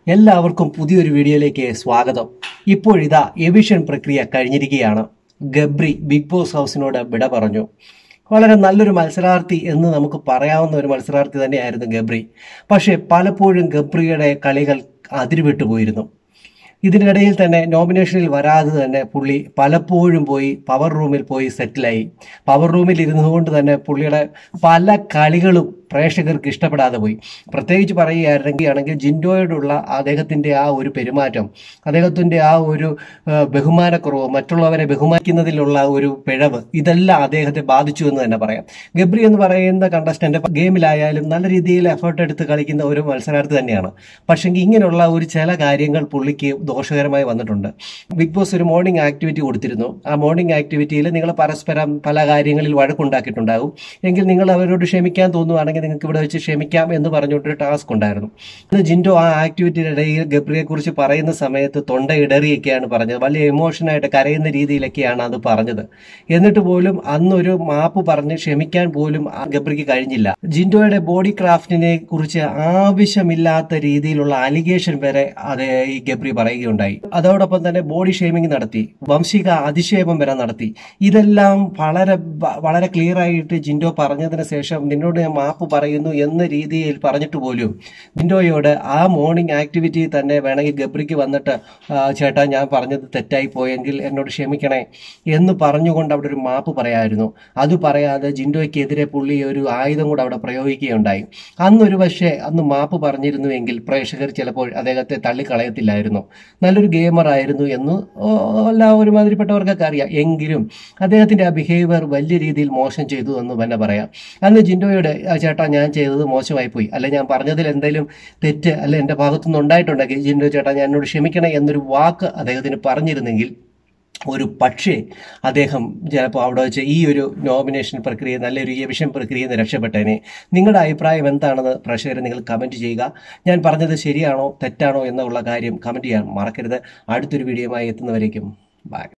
എല്ലാവർക്കും പുതിയൊരു വീഡിയോയിലേക്ക് സ്വാഗതം ഇപ്പോഴിതാ എവിഷൻ പ്രക്രിയ കഴിഞ്ഞിരിക്കുകയാണ് ഗബ്രി ബിഗ് ബോസ് ഹൗസിനോട് വിട പറഞ്ഞു വളരെ നല്ലൊരു മത്സരാർത്ഥി എന്ന് നമുക്ക് പറയാവുന്ന ഒരു മത്സരാർത്ഥി തന്നെയായിരുന്നു ഗബ്രി പക്ഷേ പലപ്പോഴും ഗബ്രിയുടെ കളികൾ അതിരുവിട്ടു പോയിരുന്നു ഇതിനിടയിൽ തന്നെ നോമിനേഷനിൽ വരാതെ തന്നെ പുള്ളി പലപ്പോഴും പോയി പവർ റൂമിൽ പോയി സെറ്റിലായി പവർ റൂമിൽ ഇരുന്നുകൊണ്ട് തന്നെ പുള്ളിയുടെ പല കളികളും പ്രേക്ഷകർക്ക് ഇഷ്ടപ്പെടാതെ പോയി പ്രത്യേകിച്ച് പറയുകയാണെങ്കിൽ ആണെങ്കിൽ ജിൻഡോയോടുള്ള അദ്ദേഹത്തിൻ്റെ ആ ഒരു പെരുമാറ്റം അദ്ദേഹത്തിൻ്റെ ആ ഒരു ആ, ബഹുമാനക്കുറവ് മറ്റുള്ളവരെ ബഹുമാനിക്കുന്നതിലുള്ള ഒരു പിഴവ് ഇതെല്ലാം അദ്ദേഹത്തെ ബാധിച്ചു എന്ന് തന്നെ പറയാം ഗബ്രി എന്ന് പറയുന്ന കണ്ടസ്റ്റന്റ് ഗെയിമിലായാലും നല്ല രീതിയിൽ എഫേർട്ട് എടുത്ത് കളിക്കുന്ന ഒരു മത്സരാർത്ഥി തന്നെയാണ് പക്ഷെങ്കിൽ ഇങ്ങനെയുള്ള ഒരു ചില കാര്യങ്ങൾ പുള്ളിക്ക് ദോഷകരമായി വന്നിട്ടുണ്ട് ബിഗ് ബോസ് ഒരു മോർണിംഗ് ആക്ടിവിറ്റി കൊടുത്തിരുന്നു ആ മോർണിംഗ് ആക്ടിവിറ്റിയിൽ നിങ്ങൾ പരസ്പരം പല കാര്യങ്ങളിൽ വഴക്കുണ്ടാക്കിയിട്ടുണ്ടാകും എങ്കിൽ നിങ്ങൾ അവരോട് ക്ഷമിക്കാൻ തോന്നുവാണെങ്കിൽ നിങ്ങൾക്ക് ഇവിടെ വെച്ച് ക്ഷമിക്കാം എന്ന് പറഞ്ഞുകൊണ്ടൊരു ടാസ്ക് ഉണ്ടായിരുന്നു അത് ജിൻഡോ ആ ആക്ടിവിറ്റിയുടെ ഇടയിൽ ഗബ്രിയെ കുറിച്ച് പറയുന്ന സമയത്ത് തൊണ്ട ഇടറിയൊക്കെയാണ് പറഞ്ഞത് വലിയ എമോഷനായിട്ട് കരയുന്ന രീതിയിലൊക്കെയാണ് അത് പറഞ്ഞത് എന്നിട്ട് പോലും അന്നൊരു മാപ്പ് പറഞ്ഞ് ക്ഷമിക്കാൻ പോലും ആ ഗബ്രിക്ക് കഴിഞ്ഞില്ല ജിൻഡോയുടെ ബോഡി ക്രാഫ്റ്റിനെ കുറിച്ച് ആവശ്യമില്ലാത്ത രീതിയിലുള്ള അലിഗേഷൻ വരെ അത് ഈ ഗബ്രി പറയുകയുണ്ടായി അതോടൊപ്പം തന്നെ ബോഡി ഷേമിംഗ് നടത്തി വംശിക അധിക്ഷേപം വരെ നടത്തി ഇതെല്ലാം വളരെ ബ- വളരെ ക്ലിയർ ആയിട്ട് ജിൻഡോ പറഞ്ഞതിന് ശേഷം നിന്നോട് ഞാൻ മാപ്പ് പറയുന്നു എന്ന രീതിയിൽ പറഞ്ഞിട്ട് പോലും ജിൻഡോയോട് ആ മോർണിംഗ് ആക്ടിവിറ്റി തന്നെ വേണമെങ്കിൽ ഗബ്രിക്ക് വന്നിട്ട് "ആ, ചേട്ടാ ഞാൻ പറഞ്ഞത് തെറ്റായി പോയെങ്കിൽ എന്നോട് ക്ഷമിക്കണേ എന്ന് പറഞ്ഞുകൊണ്ട് അവിടെ ഒരു മാപ്പ് പറയായിരുന്നു അത് പറയാതെ ജിൻഡോയ്ക്കെതിരെ പുള്ളി ഒരു ആയുധം കൂടെ അവിടെ പ്രയോഗിക്കുകയുണ്ടായി അന്നൊരു പക്ഷേ അന്ന് മാപ്പ് പറഞ്ഞിരുന്നുവെങ്കിൽ പ്രേക്ഷകർ ചിലപ്പോൾ അദ്ദേഹത്തെ തള്ളിക്കളയത്തില്ലായിരുന്നു നല്ലൊരു ഗെയിമർ ആയിരുന്നു എന്ന് ഓ- എല്ലാ ഒരുമാതിരിപ്പെട്ടവർക്കൊക്കെ അറിയാം എങ്കിലും അദ്ദേഹത്തിന്റെ ആ ബിഹേവിയർ വലിയ രീതിയിൽ മോശം ചെയ്തു എന്ന് തന്നെ പറയാം അന്ന് ജിൻഡോയോട് "ആ ചേട്ടാ ഞാൻ ചെയ്തത് മോശമായി പോയി അല്ലെ ഞാൻ പറഞ്ഞതിൽ എന്തെങ്കിലും തെറ്റ് അല്ലെ എൻ്റെ ഭാഗത്തുനിന്ന് ഉണ്ടായിട്ടുണ്ടെങ്കിൽ ജിൻഡോ ചേട്ടാ ഞാൻ എന്നോട് ക്ഷമിക്കണേ എന്നൊരു വാക്ക് അദ്ദേഹത്തിന് പറഞ്ഞിരുന്നെങ്കിൽ ഒരു പക്ഷേ അദ്ദേഹം ചിലപ്പോൾ അവിടെ വെച്ച് ഈ ഒരു നോമിനേഷൻ പ്രക്രിയ നല്ലൊരു എവിഷൻ പ്രക്രിയയിൽ നിന്ന് രക്ഷപ്പെട്ടേനെ നിങ്ങളുടെ അഭിപ്രായം എന്താണെന്ന് പ്രേക്ഷകരെ നിങ്ങൾ കമൻറ്റ് ചെയ്യുക ഞാൻ പറഞ്ഞത് ശരിയാണോ തെറ്റാണോ എന്നുള്ള കാര്യം കമൻറ്റ് ചെയ്യാൻ മറക്കരുത് അടുത്തൊരു വീഡിയോയുമായി എത്തുന്നവരേക്കും ബൈ